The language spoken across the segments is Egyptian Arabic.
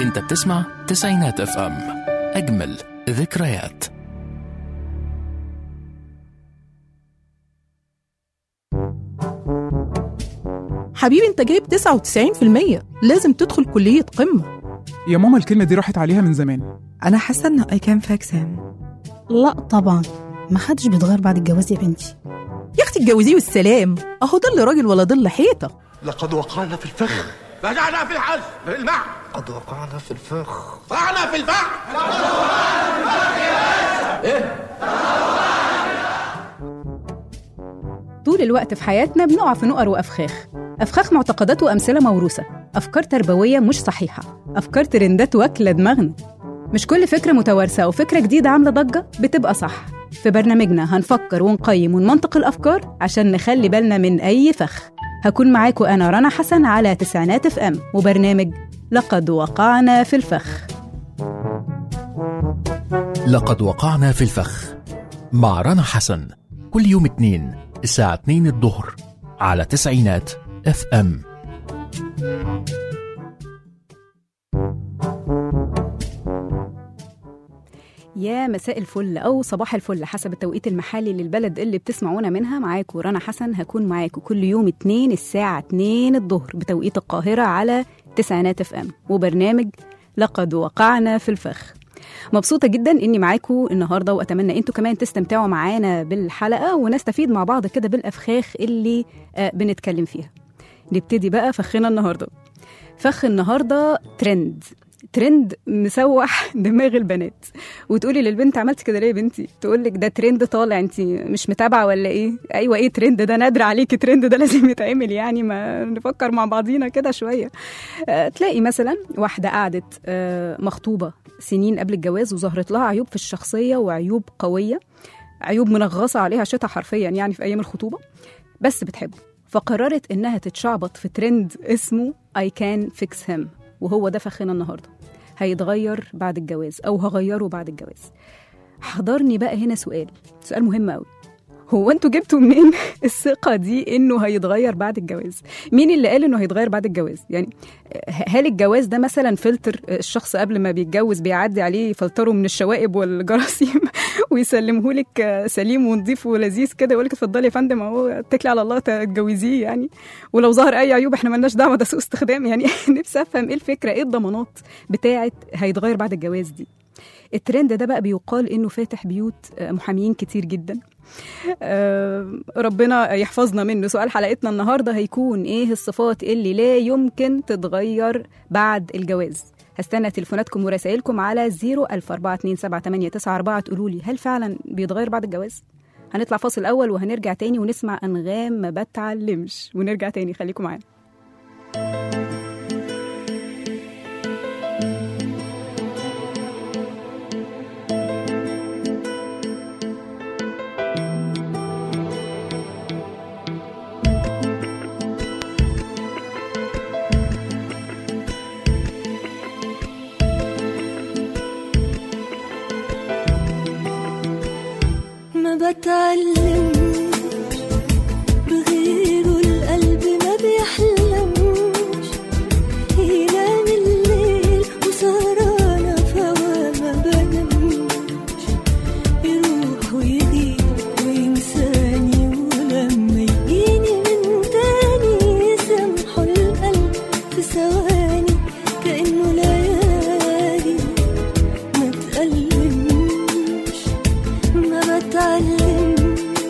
انت بتسمع تسعينات اف ام اجمل ذكريات حبيبي انت جايب 99% لازم تدخل كلية قمة يا ماما الكلمة دي راحت عليها من زمان أنا حاسة إن أي كان فاكسان لا طبعا ما حدش بيتغير بعد الجواز يا بنتي يا اختي اتجوزيه والسلام اهو ضل راجل ولا ضل حيطة لقد وقعنا في الفخ بدأنا في الحج في الماء قد وقعنا في الفخ وقعنا في الفحم طول الوقت في حياتنا بنقع في نقر وأفخاخ أفخاخ معتقدات وأمثلة موروثة أفكار تربوية مش صحيحة أفكار ترندات واكلة دماغنا مش كل فكرة متوارثة أو فكرة جديدة عاملة ضجة بتبقى صح في برنامجنا هنفكر ونقيم ونمنطق الأفكار عشان نخلي بالنا من أي فخ هكون معاكم أنا رنا حسن على تسعينات اف ام وبرنامج لقد وقعنا في الفخ لقد وقعنا في الفخ مع رنا حسن كل يوم اثنين الساعة 2 الظهر على تسعينات اف ام يا مساء الفل او صباح الفل حسب التوقيت المحلي للبلد اللي بتسمعونا منها معاكم رنا حسن هكون معاكم كل يوم اتنين الساعة 2 الظهر بتوقيت القاهرة على تسعينات اف ام وبرنامج لقد وقعنا في الفخ مبسوطة جدا اني معاكم النهاردة واتمنى انتوا كمان تستمتعوا معانا بالحلقة ونستفيد مع بعض كده بالافخاخ اللي آه، بنتكلم فيها نبتدي بقى فخنا النهاردة فخ النهاردة ترند ترند مسوح دماغ البنات وتقولي للبنت عملت كده ليه يا بنتي تقول لك ده ترند طالع انت مش متابعه ولا ايه ايوه ايه ترند ده نادر عليكي ترند ده لازم يتعمل يعني ما نفكر مع بعضينا كده شويه آه، تلاقي مثلا واحده قعدت آه، مخطوبه سنين قبل الجواز وظهرت لها عيوب في الشخصيه وعيوب قويه عيوب منغصه عليها شتا حرفيا يعني في ايام الخطوبه بس بتحبه فقررت انها تتشعبط في ترند اسمه I can fix him وهو ده فخنا النهارده هيتغير بعد الجواز او هغيره بعد الجواز حضرني بقى هنا سؤال سؤال مهم قوي هو انتوا جبتوا منين الثقة دي انه هيتغير بعد الجواز؟ مين اللي قال انه هيتغير بعد الجواز؟ يعني هل الجواز ده مثلا فلتر الشخص قبل ما بيتجوز بيعدي عليه يفلتره من الشوائب والجراثيم ويسلمه لك سليم ونظيف ولذيذ كده يقول لك اتفضلي يا فندم اهو اتكلي على الله تتجوزيه يعني ولو ظهر اي عيوب احنا مالناش دعوه ده سوء استخدام يعني نفسي افهم ايه الفكره ايه الضمانات بتاعه هيتغير بعد الجواز دي الترند ده بقى بيقال انه فاتح بيوت آه، محاميين كتير جدا آه، ربنا يحفظنا منه سؤال حلقتنا النهارده هيكون ايه الصفات اللي لا يمكن تتغير بعد الجواز هستنى تليفوناتكم ورسائلكم على 004278994 تقولوا لي هل فعلا بيتغير بعد الجواز هنطلع فاصل اول وهنرجع تاني ونسمع انغام ما بتعلمش ونرجع تاني خليكم معانا ما بتعلمش بغيره القلب ما بيحلمش ينام الليل وسهرانة فوا ما بنامش يروح ويغيب وينساني ولما يجيني من تاني يسامحه القلب في ثواني كأنه ليالي ما تألمش ما بتعلمش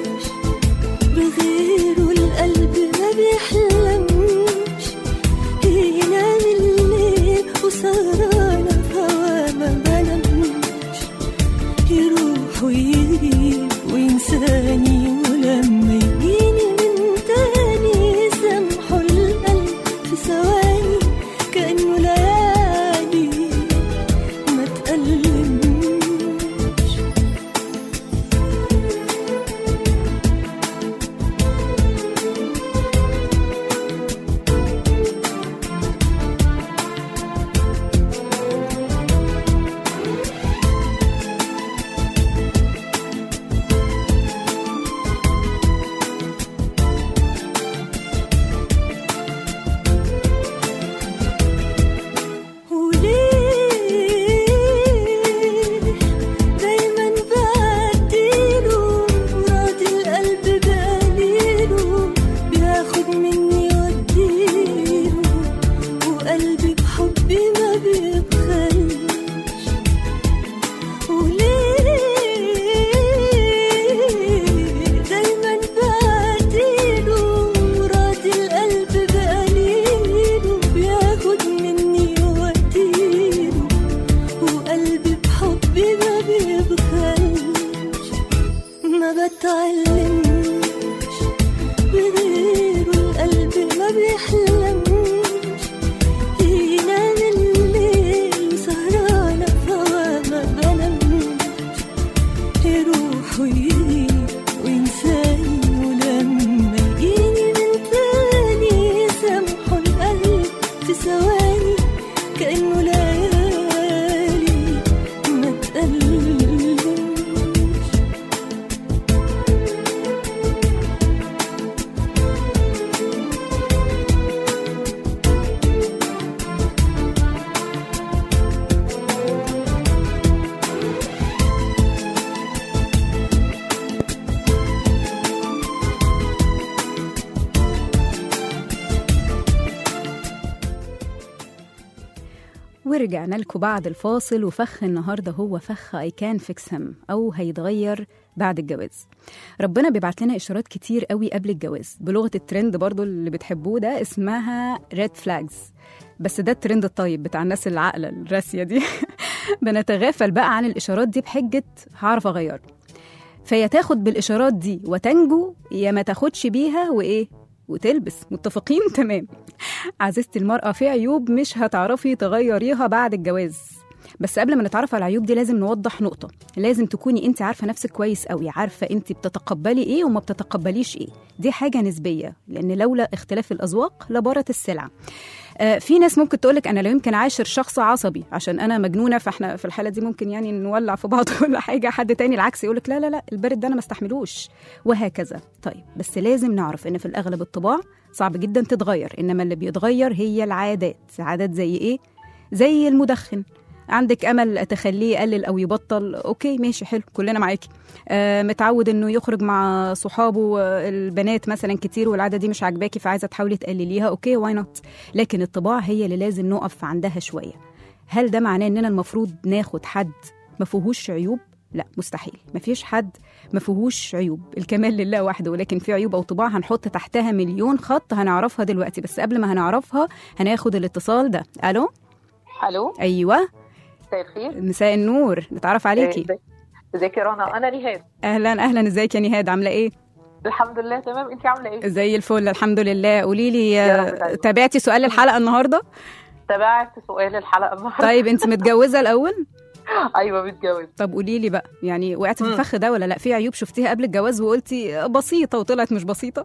ورجعنا لكم بعد الفاصل وفخ النهارده هو فخ اي كان فيكس هيم او هيتغير بعد الجواز ربنا بيبعت لنا اشارات كتير قوي قبل الجواز بلغه الترند برضو اللي بتحبوه ده اسمها ريد فلاجز بس ده الترند الطيب بتاع الناس العاقله الراسيه دي بنتغافل بقى عن الاشارات دي بحجه هعرف اغير فيا تاخد بالاشارات دي وتنجو يا ما تاخدش بيها وايه وتلبس متفقين تمام عزيزتي المرأة في عيوب مش هتعرفي تغيريها بعد الجواز بس قبل ما نتعرف على العيوب دي لازم نوضح نقطة لازم تكوني انت عارفة نفسك كويس قوي عارفة انت بتتقبلي ايه وما بتتقبليش ايه دي حاجة نسبية لان لولا اختلاف الأذواق لبارت السلع آه، في ناس ممكن تقولك انا لو يمكن عاشر شخص عصبي عشان انا مجنونه فاحنا في الحاله دي ممكن يعني نولع في بعض ولا حاجه حد تاني العكس يقولك لا لا لا البرد ده انا ما استحملوش وهكذا طيب بس لازم نعرف ان في الاغلب الطباع صعب جدا تتغير انما اللي بيتغير هي العادات عادات زي ايه زي المدخن عندك امل تخليه يقلل او يبطل اوكي ماشي حلو كلنا معاكي آه متعود انه يخرج مع صحابه آه، البنات مثلا كتير والعاده دي مش عاجباكي فعايزه تحاولي تقلليها اوكي واي نوت لكن الطباع هي اللي لازم نقف عندها شويه هل ده معناه اننا المفروض ناخد حد ما فيهوش عيوب لا مستحيل ما فيش حد ما فيهوش عيوب الكمال لله وحده ولكن في عيوب او طباع هنحط تحتها مليون خط هنعرفها دلوقتي بس قبل ما هنعرفها هناخد الاتصال ده الو الو ايوه مساء الخير مساء النور نتعرف عليكي ازيك- ازيك يا رنا انا نهاد اهلا اهلا ازيك يا نهاد عامله ايه الحمد لله تمام انت عامله ايه زي الفل الحمد لله قولي لي يا رب آه، دايما. تابعتي سؤال الحلقه النهارده تابعت سؤال الحلقه النهارده طيب انت متجوزه الاول ايوه متجوز طب قولي لي بقى يعني وقعتي في مم. الفخ ده ولا لا في عيوب شفتيها قبل الجواز وقلتي بسيطه وطلعت مش بسيطه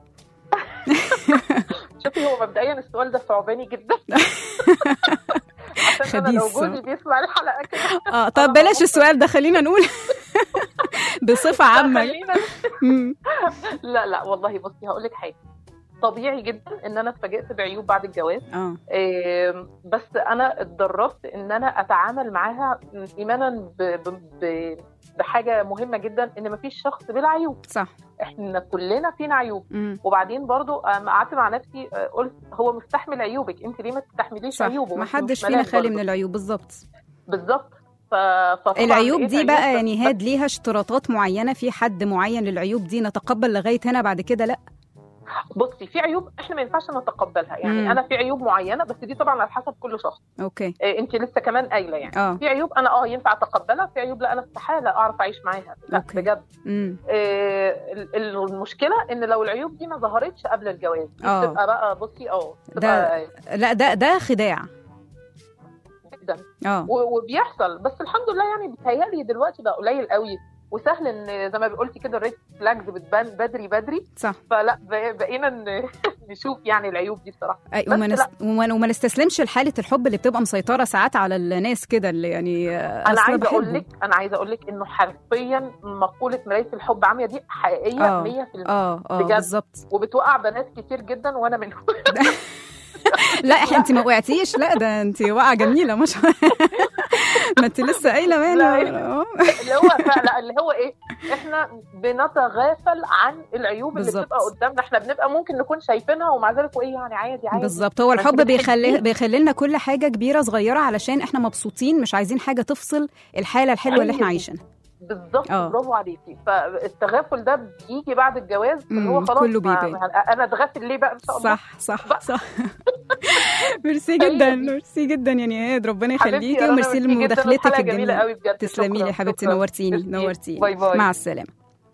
شوفي هو مبدئيا السؤال ده صعباني جدا عشان انا لو خبيث. جوزي بيسمع الحلقه كده اه طب بلاش السؤال ده خلينا نقول بصفه عامه خلينا مم. لا لا والله بصي هقول لك حاجه طبيعي جدا ان انا اتفاجئت بعيوب بعد الجواز اه إيه، بس انا اتدربت ان انا اتعامل معاها ايمانا ب... ب... ب... بحاجه مهمه جدا ان مفيش شخص بلا عيوب صح احنا كلنا فينا عيوب مم. وبعدين برضو أما قعدت مع نفسي آه، قلت هو مستحمل عيوبك انت ليه ما تستحمليش صح عيوبه ما وانت حدش مش فينا ملاك خالي برضو. من العيوب بالظبط بالظبط ف... فطبعاً العيوب لقيت دي بقى عيوب يا بس- نهاد ليها اشتراطات معينه في حد معين للعيوب دي نتقبل لغايه هنا بعد كده لا بصي في عيوب احنا ما ينفعش نتقبلها يعني مم. انا في عيوب معينه بس دي طبعا على حسب كل شخص اوكي إيه انت لسه كمان قايله يعني اه في عيوب انا اه ينفع اتقبلها في عيوب لا انا استحاله اعرف اعيش معاها لا أوكي. بجد امم إيه ال- ال- المشكله ان لو العيوب دي ما ظهرتش قبل الجواز دي آه. بتبقى بقى بصي اه ده- بتبقى لا ده ده خداع جدا اه و- وبيحصل بس الحمد لله يعني بيتهيألي دلوقتي بقى قليل قوي وسهل ان زي ما قلتي كده الريد فلاجز بتبان بدري بدري صح فلا ب- بقينا ن- نشوف يعني العيوب دي بصراحه أي بس وما, نس... لا. وما وما نستسلمش لحاله الحب اللي بتبقى مسيطره ساعات على الناس كده اللي يعني آه، انا أصل عايزه اقول بحبه. لك انا عايزه اقول لك انه حرفيا مقوله مرايه الحب عاميه دي حقيقيه آه. 100% اه اه بجد. بالظبط وبتوقع بنات كتير جدا وانا منهم لا احنا انت ما وقعتيش لا ده انت واقعه جميله ما شاء الله ما انت لسه قايله لا، يعني آه. اللي هو فعلا اللي هو ايه احنا بنتغافل عن العيوب اللي بالظبط. بتبقى قدامنا احنا بنبقى ممكن نكون شايفينها ومع ذلك ايه يعني عادي عادي بالظبط هو ما انت الحب بيخلي بتحبيه. بيخلي لنا كل حاجه كبيره صغيره علشان احنا مبسوطين مش عايزين حاجه تفصل الحاله الحلوه اللي احنا أيوة. عايشينها بالظبط آه. برافو عليكي فالتغافل ده بيجي بعد الجواز اللي هو مم، خلاص كله ما- بيبان. ما- انا اتغافل ليه بقى ان شاء الله صح صح بقى. صح ميرسي هي جدا دي. ميرسي جدا يا نهاد ربنا حبيبتي يخليكي يا رنا، وميرسي ميرسي جداً، لمداخلتك والحلقة جميله الجميله قوي بجد تسلمي لي شكراً، يا حبيبتي شكراً. نورتيني ميرسي. نورتيني باي باي مع السلامه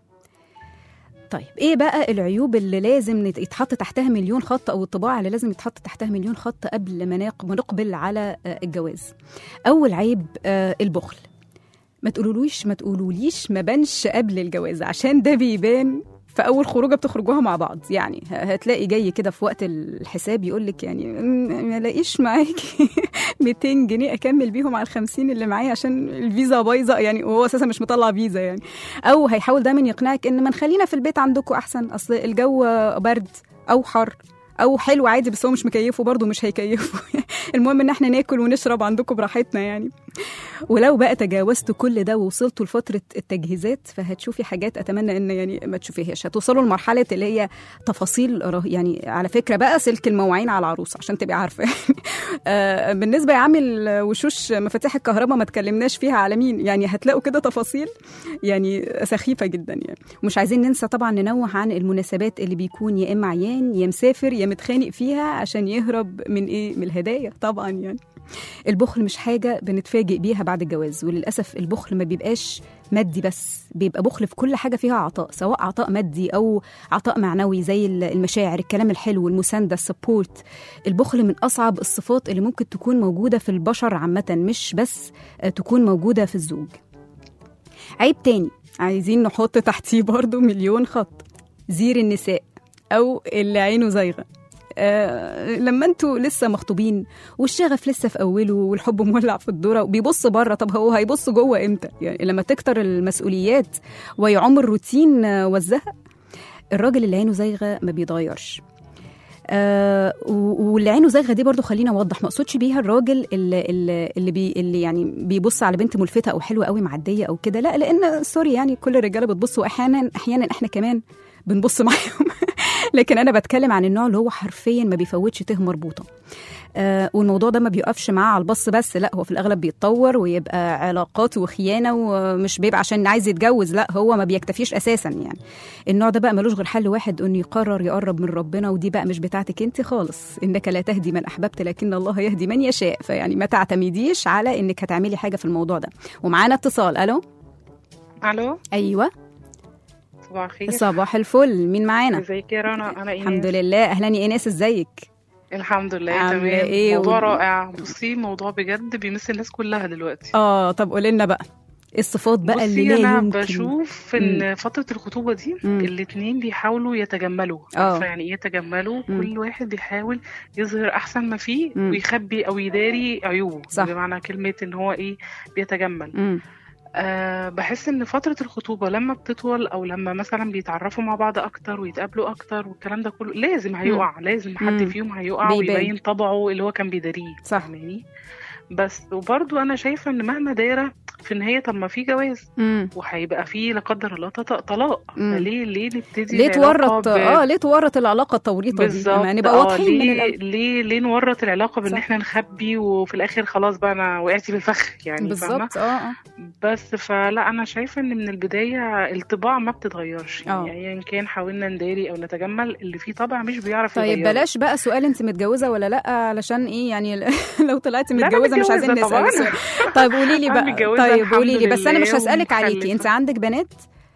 طيب ايه بقى العيوب اللي لازم نت- يتحط تحتها مليون خط او الطباع اللي لازم يتحط تحتها مليون خط قبل ما نق- ما نقبل على آه، الجواز اول عيب آه، البخل ما تقولوليش ما تقولوليش ما بانش قبل الجواز عشان ده بيبان في اول خروجه بتخرجوها مع بعض يعني ه- هتلاقي جاي كده في وقت الحساب يقول لك يعني "م- ما لاقيش معاكي 200 جنيه اكمل بيهم على ال 50 اللي معايا عشان الفيزا بايظه يعني وهو اساسا مش مطلع فيزا يعني او هيحاول دايما يقنعك ان ما نخلينا في البيت عندكم احسن اصل الجو برد او حر او حلو عادي بس هو مش مكيفه برضه مش هيكيفه المهم ان احنا ناكل ونشرب عندكم براحتنا يعني ولو بقى تجاوزتوا كل ده ووصلتوا لفتره التجهيزات فهتشوفي حاجات اتمنى ان يعني ما تشوفيهاش هتوصلوا لمرحله اللي هي تفاصيل ره- يعني على فكره بقى سلك المواعين على العروسه عشان تبقي عارفه آه، بالنسبه يا عمي الوشوش مفاتيح الكهرباء ما تكلمناش فيها على مين يعني هتلاقوا كده تفاصيل يعني سخيفه جدا يعني ومش عايزين ننسى طبعا ننوه عن المناسبات اللي بيكون يا اما عيان يا مسافر يا متخانق فيها عشان يهرب من ايه من الهدايا طبعا يعني البخل مش حاجه بنتفاجئ بيها بعد الجواز وللاسف البخل ما بيبقاش مادي بس بيبقى بخل في كل حاجه فيها عطاء سواء عطاء مادي او عطاء معنوي زي المشاعر الكلام الحلو المسانده السبورت البخل من اصعب الصفات اللي ممكن تكون موجوده في البشر عامه مش بس آه، تكون موجوده في الزوج عيب تاني عايزين نحط تحتيه برضو مليون خط زير النساء او اللي عينه زايغه آه لما انتوا لسه مخطوبين والشغف لسه في اوله والحب مولع في الذره وبيبص بره طب هو هيبص جوه امتى يعني لما تكتر المسؤوليات ويعم الروتين آه، والزهق الراجل اللي عينه زايغه ما بيتغيرش آه و- واللي عينه زايغه دي برضو خلينا اوضح ما اقصدش بيها الراجل اللي اللي, اللي, بي اللي يعني بيبص على بنت ملفته او حلوه قوي معديه او كده لا لان سوري يعني كل الرجاله بتبص واحيانا احيانا احنا كمان بنبص معاهم لكن انا بتكلم عن النوع اللي هو حرفيا ما بيفوتش ته مربوطه آه والموضوع ده ما بيقفش معاه على البص بس لا هو في الاغلب بيتطور ويبقى علاقات وخيانه ومش بيبقى عشان عايز يتجوز لا هو ما بيكتفيش اساسا يعني النوع ده بقى ملوش غير حل واحد انه يقرر يقرب من ربنا ودي بقى مش بتاعتك انت خالص انك لا تهدي من احببت لكن الله يهدي من يشاء فيعني ما تعتمديش على انك هتعملي حاجه في الموضوع ده ومعانا اتصال الو الو ايوه صباح الخير صباح الفل مين معانا ازيك يا رنا انا ايناس الحمد لله اهلا يا ايناس ازيك الحمد لله عاملة تمام إيه موضوع وال- رائع بصي موضوع بجد بيمس الناس كلها دلوقتي اه طب قولي لنا بقى إيه الصفات بقى اللي بصي لا انا يمكن بشوف ان فتره الخطوبه دي مم. الاتنين بيحاولوا يتجملوا آه. عارفه يعني ايه يتجملوا مم. كل واحد بيحاول يظهر احسن ما فيه مم. ويخبي او يداري عيوبه صح. بمعنى كلمه ان هو ايه بيتجمل مم. أه بحس ان فترة الخطوبة لما بتطول او لما مثلا بيتعرفوا مع بعض اكتر ويتقابلوا اكتر والكلام ده كله لازم هيقع لازم حد مم. فيهم هيقع بيبان. ويبين طبعه اللي هو كان بيداريه صح. فاهماني بس وبرضو انا شايفة ان مهما دايرة في النهاية طب ما في جواز مم. وهيبقى في لا قدر الله طلاق طلاق مم. فليه ليه نبتدي ليه العلاقة تورط ب- اه ليه تورط العلاقه التوريطه دي بالظبط ما نبقى اه واضحين من ليه الأول. ليه ليه نورط العلاقة بان صح. احنا نخبي وفي الاخر خلاص بقى انا وقعتي بالفخ يعني فاهمة بالظبط اه اه بس فلا انا شايفه ان من البدايه الطباع ما بتتغيرش اه. يعني ايا كان حاولنا نداري او نتجمل اللي فيه طبع مش بيعرف طيب يغيره. بلاش بقى سؤال انت متجوزه ولا لا علشان ايه يعني لو طلعتي لا، أنا متجوزه مش عايزين متجوزة نسال طبعاً. السؤال طيب قولي لي أنا بقى متجوزة طيب الحمد قولي لي بس انا مش لله هسالك عليكي ومخلفة. انت عندك بنات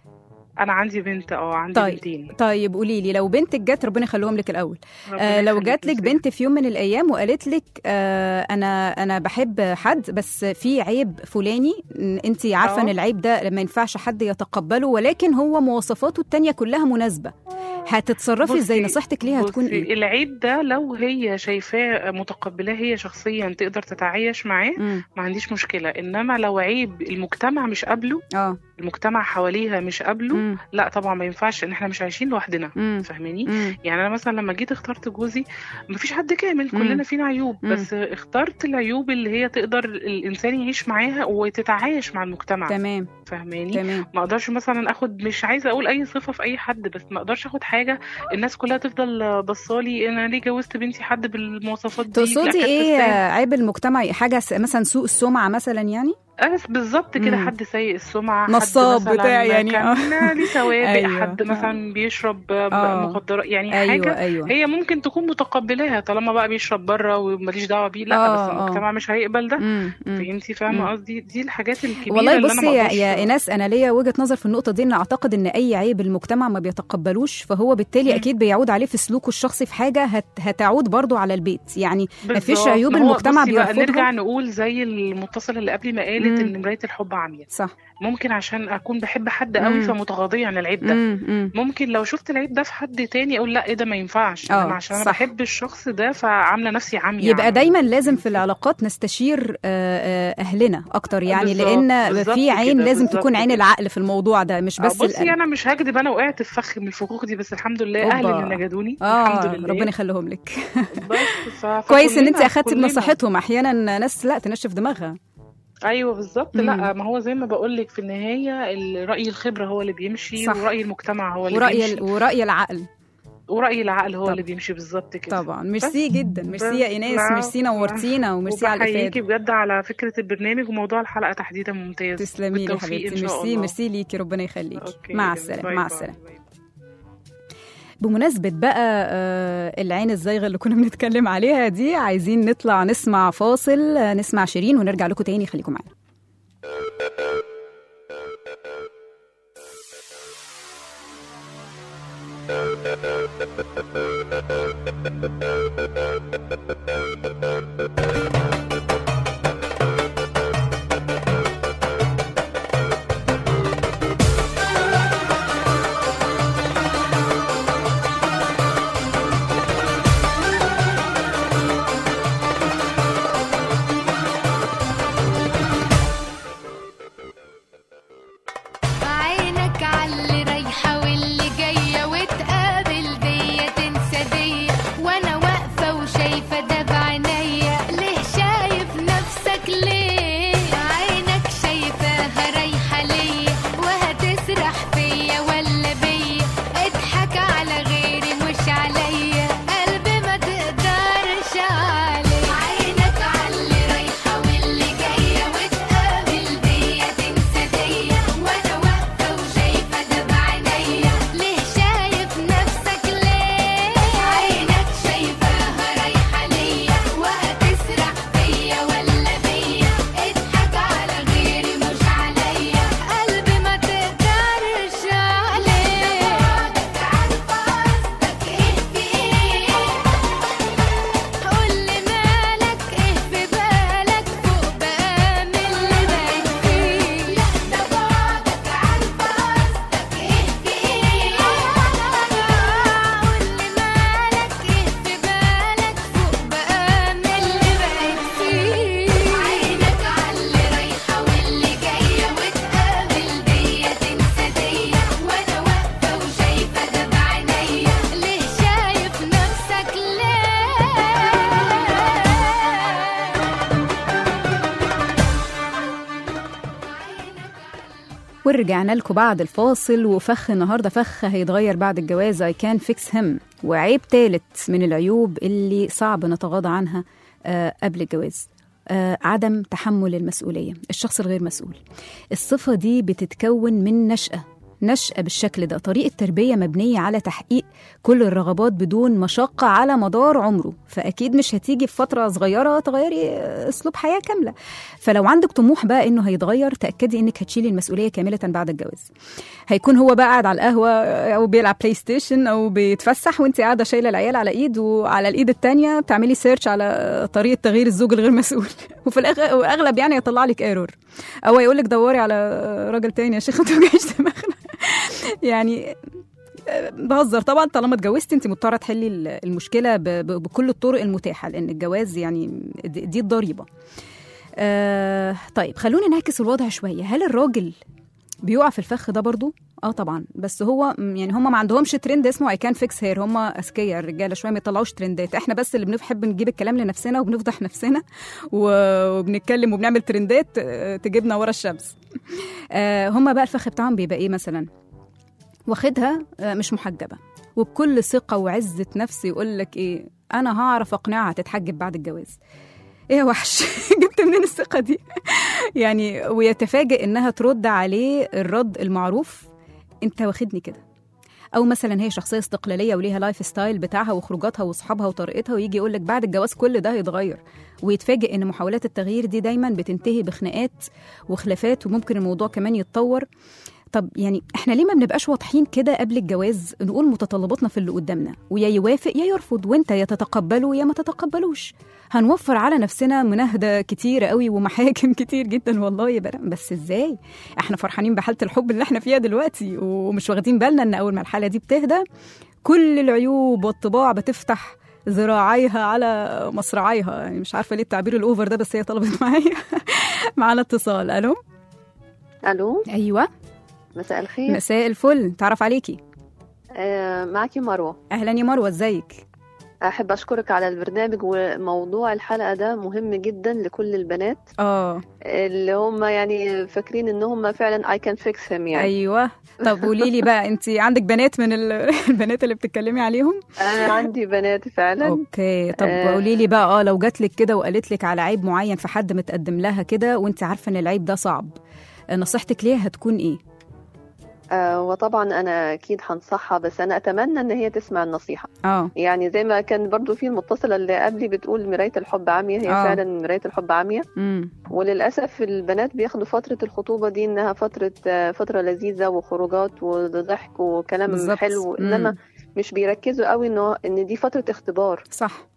انا عندي بنت اه عندي طيب بنتين طيب قولي لي لو بنتك جت ربنا يخليهم لك الاول ربنا آه لو يخليك جات لك يا بنت في يوم من الايام وقالت لك آه انا انا بحب حد بس في عيب فلاني انت عارفه اه. ان العيب ده ما ينفعش حد يتقبله ولكن هو مواصفاته التانية كلها مناسبه هتتصرفي ازاي بصي- نصيحتك ليها هتكون بصي ايه العيب ده لو هي شايفاه متقبلاه هي شخصيا تقدر تتعايش معاه مم. ما عنديش مشكله انما لو عيب المجتمع مش قابله اه المجتمع حواليها مش قابله مم. لا طبعا ما ينفعش ان احنا مش عايشين لوحدنا مم. فاهماني مم. يعني انا مثلا لما جيت اخترت جوزي مفيش حد كامل مم. كلنا فينا عيوب مم. بس اخترت العيوب اللي هي تقدر الانسان يعيش معاها وتتعايش مع المجتمع تمام فاهماني تمام ما اقدرش مثلا اخد مش عايزه اقول اي صفه في اي حد بس ما اقدرش اخد حاجه الناس كلها تفضل بصالي انا ليه جوزت بنتي حد بالمواصفات دي في تقصدي الآخر ايه تستاهل. عيب المجتمع حاجه س- مثلا سوء السمعه مثلا يعني آه، بالظبط كده مم. حد سيء السمعه نصاب حد مثلا بتاع يعني، كان آه. ليه سوابق أيوة، حد مثلا بيشرب آه. مخدرات يعني ايوه حاجه ايوه هي ممكن تكون متقبلاها طالما بقى بيشرب بره وماليش دعوه بيه لا آه، بس آه. المجتمع مش هيقبل ده مم، مم. فهمتي فاهمه مم. قصدي دي الحاجات الكبيره والله اللي انا بصي ما يا, اقدرش يا ايناس انا ليا وجهه نظر في النقطه دي ان اعتقد ان اي عيب المجتمع ما بيتقبلوش فهو بالتالي مم. اكيد بيعود عليه في سلوكه الشخصي في حاجه هت هتعود برضو على البيت يعني ما فيش بالظبط. عيوب ما هو المجتمع بصي بقى نرجع بيرفضها نقول زي المتصله اللي قبل ما قالت مم. ان مرايه الحب عمياء صح ممكن عشان اكون بحب حد قوي مم. فمتغاضيه عن العيب ده مم، مم. ممكن لو شفت العيب ده في حد تاني اقول لا ايه ده ما ينفعش آه، انما عشان انا صح. بحب الشخص ده فعامله نفسي عمياء يبقى عنه. دايما لازم في العلاقات نستشير آه، آه، اهلنا اكتر يعني بالظبط، لان بالظبط في عين كده، لازم بالظبط تكون عين كده. العقل في الموضوع ده مش آه، بس بصي القلب انا مش هكدب انا وقعت في فخ من الفخوخ دي بس الحمد لله اهلي أوبا. اللي نجدوني اه الحمد لله ربنا يخليهم لك بس ف... كويس ان انت فكلنا- اخدتي كلنا. بنصيحتهم احيانا ناس لا تنشف دماغها ايوه بالظبط مم. لا ما هو زي ما بقول لك في النهايه ال- راي الخبره هو اللي بيمشي صح. وراي المجتمع هو اللي ورأي بيمشي ال- ورأي العقل وراي العقل هو طب. اللي بيمشي بالظبط كده طبعا ميرسي جدا ميرسي يا ايناس لا، ميرسي نورتينا وميرسي على وبحييكي الافاده بجد على فكره البرنامج وموضوع الحلقه تحديدا ممتاز تسلمي لي يا بالتوفيق حبيبتي إن شاء ميرسي الله. ميرسي ليكي ربنا يخليكي أوكي، مع باي السلامه باي. مع السلامه بمناسبة بقى آه، العين الزايغة اللي كنا بنتكلم عليها دي عايزين نطلع نسمع فاصل آه، نسمع شيرين ونرجع لكم تاني خليكم معانا عينك عاللي رايحة واللي جاية وتقابل دية تنسى دية وانا واقفة وشايفة ده بعينيا ليه شايف نفسك ليه عينك شايفاها رايحة ليا وهتسرح فيا ولا بيا اضحك على غيري مش عليا قلبي ما تقدرش عليه عينك عاللي رايحة واللي جاية وتقابل دية تنسى دية وانا واقفة وشايفة ده بعينيا ليه شايف نفسك ليه عينك شايفاها رايحة ليا وهتسرح فيا ولا بيا اضحك على غيري مش عليا قلبي ما تقدرش عليه عارفة قصدك ايه في ايه قولي مالك ايه في بالك فوق بقى من اللي بقيت فيه لا ده بعدك عارفة قصدك ايه في ايه قولي مالك ايه في بالك فوق بقى من اللي بقيت فيه عينك عاللي رايحة واللي جاية وتقابل دية تنسى دية وانا واقفة وشايفة ده بعينيا ليه شايف نفسك ليه ورجعنا لكم بعد الفاصل وفخ النهارده فخ هيتغير بعد الجواز I can fix him وعيب تالت من العيوب اللي صعب نتغاضى عنها آه، قبل الجواز آه، عدم تحمل المسؤولية الشخص الغير مسؤول الصفة دي بتتكون من نشأة نشأة بالشكل ده طريقة تربية مبنية على تحقيق كل الرغبات بدون مشقة على مدار عمره فأكيد مش هتيجي في فترة صغيرة تغيري أسلوب حياة كاملة فلو عندك طموح بقى إنه هيتغير تأكدي إنك هتشيلي المسؤولية كاملة بعد الجواز هيكون هو بقى قاعد على القهوة أو بيلعب بلاي ستيشن أو بيتفسح وأنت قاعدة شايلة العيال على إيد وعلى الإيد التانية بتعملي سيرش على طريقة تغيير الزوج الغير مسؤول وفي الأغلب يعني يطلع لك ايرور أو يقول لك دوري على راجل تاني يا شيخ ما توجعيش دماغنا يعني بهزر طبعا طالما اتجوزتي انت مضطره تحلي المشكله ب- ب- بكل الطرق المتاحه لان الجواز يعني دي دي الضريبه آه طيب خلونا نعكس الوضع شويه هل الراجل بيقع في الفخ ده برضو اه طبعا بس هو م- يعني هم ما عندهمش ترند اسمه اي كان فيكس هير هم اذكياء الرجاله شويه ما يطلعوش ترندات احنا بس اللي بنحب نجيب الكلام لنفسنا وبنفضح نفسنا و- وبنتكلم وبنعمل ترندات آه، تجيبنا ورا الشمس آه هم بقى الفخ بتاعهم بيبقى ايه مثلا واخدها آه، مش محجبه وبكل ثقه وعزه نفس يقول لك ايه انا هعرف اقنعها تتحجب بعد الجواز ايه يا وحش جبت منين الثقه دي يعني ويتفاجئ انها ترد عليه الرد المعروف انت واخدني كده او مثلا هي شخصيه استقلاليه وليها لايف ستايل بتاعها وخروجاتها واصحابها وطريقتها ويجي يقول لك بعد الجواز كل ده هيتغير ويتفاجئ ان محاولات التغيير دي دايما بتنتهي بخناقات وخلافات وممكن الموضوع كمان يتطور طب يعني احنا ليه ما بنبقاش واضحين كده قبل الجواز نقول متطلباتنا في اللي قدامنا ويا يوافق يا يرفض وانت يا تتقبله يا ما تتقبلوش هنوفر على نفسنا مناهدة كتير قوي ومحاكم كتير جدا والله يا بلا بس ازاي احنا فرحانين بحالة الحب اللي احنا فيها دلوقتي ومش واخدين بالنا ان اول ما الحالة دي بتهدى كل العيوب والطباع بتفتح ذراعيها على مصراعيها يعني مش عارفة ليه التعبير الأوفر ده بس هي طلبت معايا معانا اتصال ألو الو أيوة مساء الخير مساء الفل تعرف عليكي آه معاكي مروه أهلا يا مروة ازيك احب اشكرك على البرنامج وموضوع الحلقه ده مهم جدا لكل البنات اه اللي هم يعني فاكرين ان هم فعلا I can fix him يعني ايوه طب قولي لي بقى انت عندك بنات من ال- البنات اللي بتتكلمي عليهم انا عندي بنات فعلا اوكي طب آه. قولي لي بقى اه لو جات لك كده وقالت لك على عيب معين في حد متقدم لها كده وانت عارفه ان العيب ده صعب نصيحتك ليها هتكون ايه آه وطبعا انا اكيد هنصحها بس انا اتمنى ان هي تسمع النصيحه اه يعني زي ما كان برضو في المتصله اللي قبلي بتقول مرايه الحب عمياء هي آه. فعلا مرايه الحب عمياء امم وللاسف البنات بياخدوا فتره الخطوبه دي انها فتره آه، فتره لذيذه وخروجات وضحك وكلام بالظبط. حلو مم. انما مش بيركزوا قوي انه ان دي فتره اختبار صح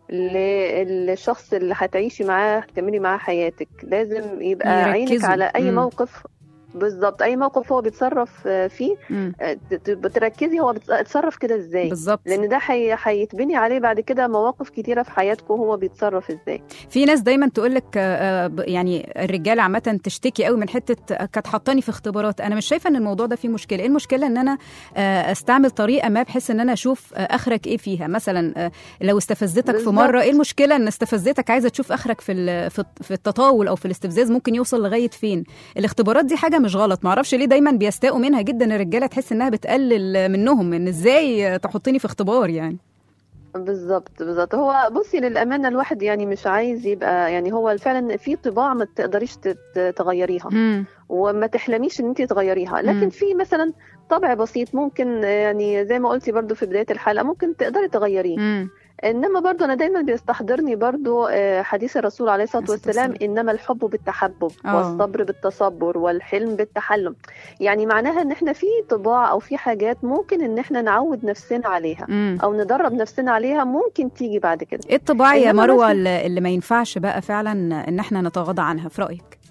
للشخص اللي هتعيشي معاه هتكملي معاه حياتك لازم يبقى عينك يركزوا. على اي مم. موقف بالظبط اي موقف هو بيتصرف آه، فيه مم. آه، ت- ت- بتركزي هو بيتصرف كده ازاي بالظبط لان ده حي- هيتبني عليه بعد كده مواقف كتيره في حياتكم هو بيتصرف ازاي في ناس دايما تقول لك يعني الرجاله عامه تشتكي قوي من حته آه، كانت حاطاني في اختبارات انا مش شايفه ان الموضوع ده فيه مشكله ايه المشكله ان انا آه، استعمل طريقه ما بحيث ان انا اشوف آه، اخرك ايه فيها مثلا آه، لو استفزتك في بالظبط. مره ايه المشكله ان استفزتك عايزه تشوف اخرك في ال- في في التطاول او في الاستفزاز ممكن يوصل لغايه فين الاختبارات دي حاجه مش غلط معرفش ليه دايما بيستاءوا منها جدا الرجاله تحس انها بتقلل منهم ان ازاي تحطني في اختبار يعني بالظبط بالظبط هو بصي للامانه الواحد يعني مش عايز يبقى يعني هو فعلا في طباع ما تقدريش تت- تغيريها مم. وما تحلميش ان انت تغيريها لكن مم. في مثلا طبع بسيط ممكن يعني زي ما قلتي برضو في بدايه الحلقه ممكن تقدري تغيريه مم. انما برضو انا دايما بيستحضرني برضو آه، حديث الرسول عليه الصلاه عليه الصلاة والسلام والسلام. انما الحب بالتحبب آه. والصبر بالتصبر والحلم بالتحلم يعني معناها ان احنا في طباع او في حاجات ممكن ان احنا نعود نفسنا عليها مم. او ندرب نفسنا عليها ممكن تيجي بعد كده ايه الطباع يا إنما مروه مثلاً- اللي اللي ما ينفعش بقى فعلا ان احنا نتغاضى عنها في رايك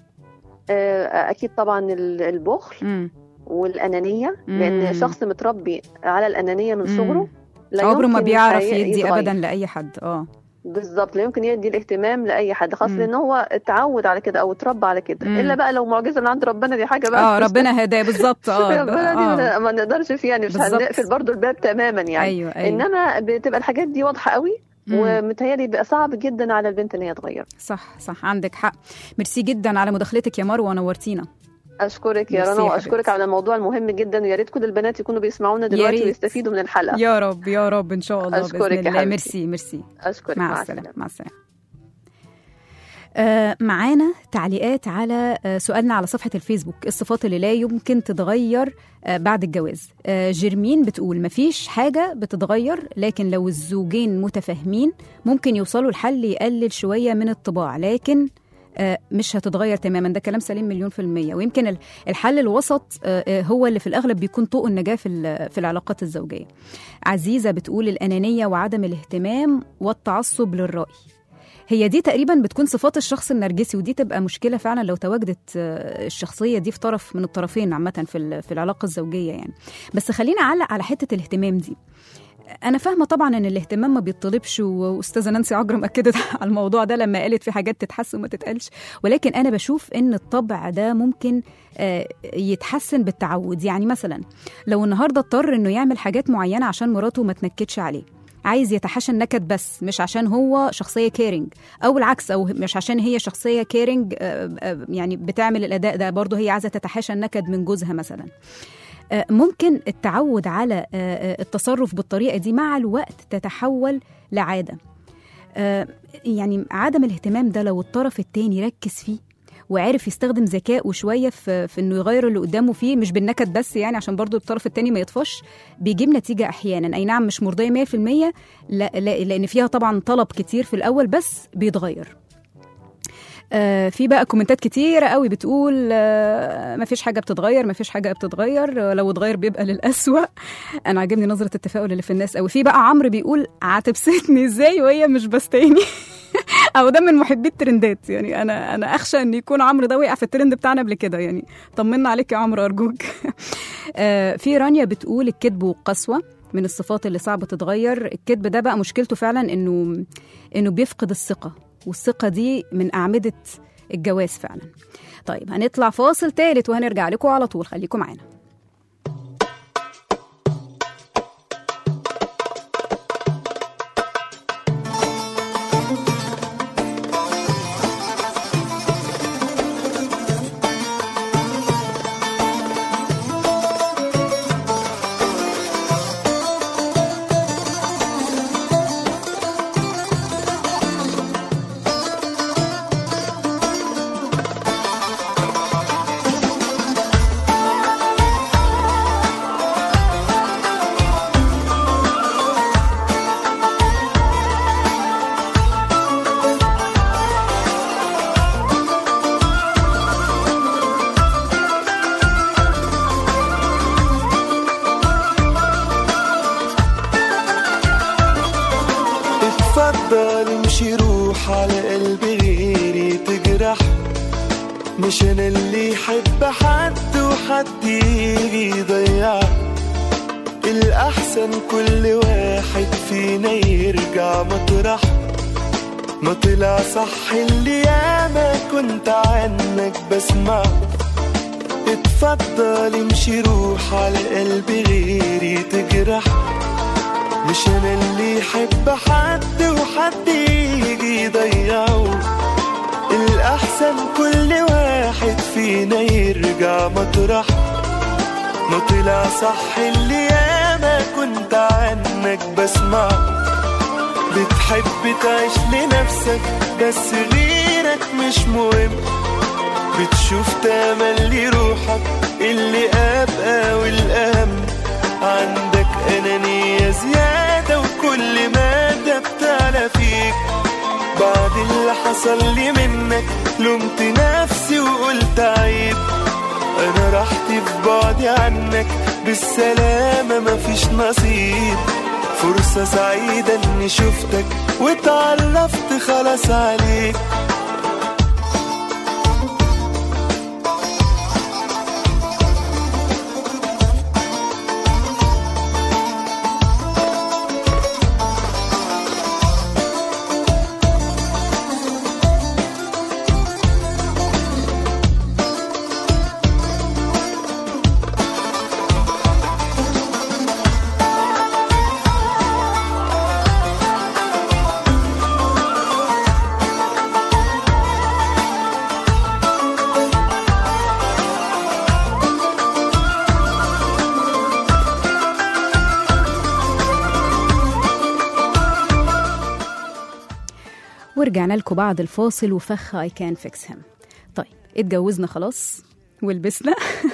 آه، اكيد طبعا ال- البخل مم. والانانيه مم. لان شخص متربي على الانانيه من مم. صغره لا عمره ما يمكن بيعرف هي- يدي يتغير. ابدا لاي حد اه بالظبط لا يمكن يدي الاهتمام لاي حد خاصه مم. لان هو اتعود على كده او اتربى على كده مم. الا بقى لو معجزه من عند ربنا دي حاجه بقى اه ربنا هداه بالظبط اه ربنا دي آه. ما- ما نقدرش فيها يعني مش بالظبط. هنقفل برضو الباب تماما يعني ايوه ايوه انما بتبقى الحاجات دي واضحه قوي مم. ومتهيألي بيبقى صعب جدا على البنت ان هي تغير صح صح عندك حق ميرسي جدا على مداخلتك يا مروه نورتينا اشكرك يا ميرسي رنا يا واشكرك حبيبتي. على الموضوع المهم جدا ويا ريت كل البنات يكونوا بيسمعونا يا دلوقتي ريت. ويستفيدوا من الحلقه يا رب يا رب ان شاء الله أشكرك باذن يا الله حبيبتي. ميرسي ميرسي اشكرك مع السلامه مع السلامه آه معانا تعليقات على آه سؤالنا على صفحة الفيسبوك الصفات اللي لا يمكن تتغير آه بعد الجواز آه جيرمين بتقول مفيش حاجة بتتغير لكن لو الزوجين متفاهمين ممكن يوصلوا لحل يقلل شوية من الطباع لكن آه، مش هتتغير تماما ده كلام سليم مليون في المية ويمكن ال- الحل الوسط آه، آه، هو اللي في الأغلب بيكون طوق النجاة في ال- في العلاقات الزوجية عزيزة بتقول الأنانية وعدم الاهتمام والتعصب للرأي هي دي تقريبا بتكون صفات الشخص النرجسي ودي تبقى مشكله فعلا لو تواجدت آه، الشخصيه دي في طرف من الطرفين عامه في ال- في العلاقه الزوجيه يعني بس خلينا اعلق على حته الاهتمام دي انا فاهمه طبعا ان الاهتمام ما بيطلبش واستاذه نانسي عجرم اكدت على الموضوع ده لما قالت في حاجات تتحسن وما تتقالش ولكن انا بشوف ان الطبع ده ممكن آه، يتحسن بالتعود يعني مثلا لو النهارده اضطر انه يعمل حاجات معينه عشان مراته ما تنكدش عليه عايز يتحاشى النكد بس مش عشان هو شخصيه كيرنج او العكس او مش عشان هي شخصيه كيرنج يعني بتعمل الاداء ده برضه هي عايزه تتحاشى النكد من جوزها مثلا آه، ممكن التعود على آه، آه، التصرف بالطريقه دي مع الوقت تتحول لعاده آه، يعني عدم الاهتمام ده لو الطرف التاني ركز فيه وعرف يستخدم ذكائه شويه في, في انه يغير اللي قدامه فيه مش بالنكد بس يعني عشان برضو الطرف التاني ما يطفش بيجيب نتيجه احيانا اي نعم مش مرضيه 100% لا لا لان فيها طبعا طلب كتير في الاول بس بيتغير آه في بقى كومنتات كتيرة قوي بتقول آه ما فيش حاجة بتتغير ما فيش حاجة بتتغير آه لو اتغير بيبقى للأسوأ أنا عاجبني نظرة التفاؤل اللي في الناس قوي في بقى عمرو بيقول هتبسطني ازاي وهي مش بستاني او ده من محبي الترندات يعني انا انا اخشى ان يكون عمرو ده وقع في الترند بتاعنا قبل كده يعني طمنا عليك يا عمرو ارجوك آه في رانيا بتقول الكذب والقسوه من الصفات اللي صعبه تتغير الكذب ده بقى مشكلته فعلا انه انه بيفقد الثقه والثقه دي من اعمده الجواز فعلا طيب هنطلع فاصل تالت وهنرجع لكم على طول خليكم معانا على قلب غيري تجرح مش انا اللي يحب حد وحد يجي يضيع الأحسن كل واحد فينا يرجع مطرح ما طلع صح اللي ياما كنت عنك بسمع اتفضل امشي روح على قلب غيري تجرح مش انا اللي يحب حد وحد يجي يضيعه الأحسن كل واحد فينا يرجع مطرح ما طلع صح اللي ياما كنت عنك بسمع بتحب تعيش لنفسك بس غيرك مش مهم بتشوف تملي روحك اللي أبقى والأهم عندك أنانية زيادة وكل ما ده بتعلى فيك بعد اللي حصل لي منك لومت نفسي وقلت عيب انا راحتي في بعدي عنك بالسلامة مفيش نصيب فرصة سعيدة اني شفتك واتعرفت خلاص عليك ورجعنا لكم بعد الفاصل وفخ اي كان فيكس هيم طيب اتجوزنا خلاص ولبسنا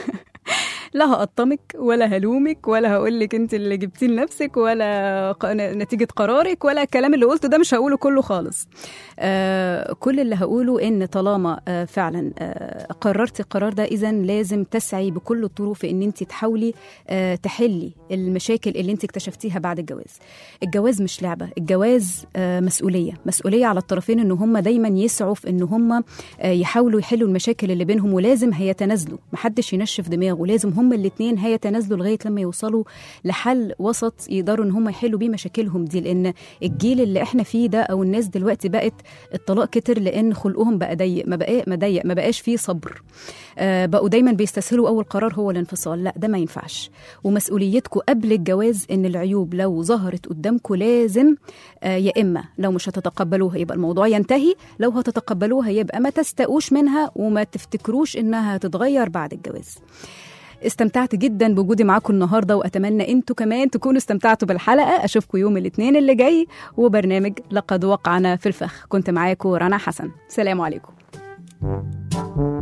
لا هقطمك ولا هلومك ولا هقول لك انت اللي جبتيه لنفسك ولا ق- نتيجه قرارك ولا الكلام اللي قلته ده مش هقوله كله خالص آه كل اللي هقوله ان طالما آه فعلا آه قررتي القرار ده اذا لازم تسعي بكل الطرق في ان انت تحاولي آه تحلي المشاكل اللي انت اكتشفتيها بعد الجواز الجواز مش لعبه الجواز آه مسؤوليه مسؤوليه على الطرفين ان هم دايما يسعوا في ان هم آه يحاولوا يحلوا المشاكل اللي بينهم ولازم هيتنازلوا محدش ينشف دماغه لازم هم الاثنين هيتنازلوا لغايه لما يوصلوا لحل وسط يقدروا ان هم يحلوا بيه مشاكلهم دي لان الجيل اللي احنا فيه ده او الناس دلوقتي بقت الطلاق كتر لان خلقهم بقى ضيق ما بقى ما ضيق ما بقاش فيه صبر آه بقوا دايما بيستسهلوا اول قرار هو الانفصال لا ده ما ينفعش ومسؤوليتكم قبل الجواز ان العيوب لو ظهرت قدامكم لازم آه يا اما لو مش هتتقبلوها يبقى الموضوع ينتهي لو هتتقبلوها يبقى ما تستقوش منها وما تفتكروش انها هتتغير بعد الجواز استمتعت جدا بوجودي معاكم النهارده واتمنى انتوا كمان تكونوا استمتعتوا بالحلقه اشوفكم يوم الاثنين اللي جاي وبرنامج لقد وقعنا في الفخ كنت معاكم رنا حسن سلام عليكم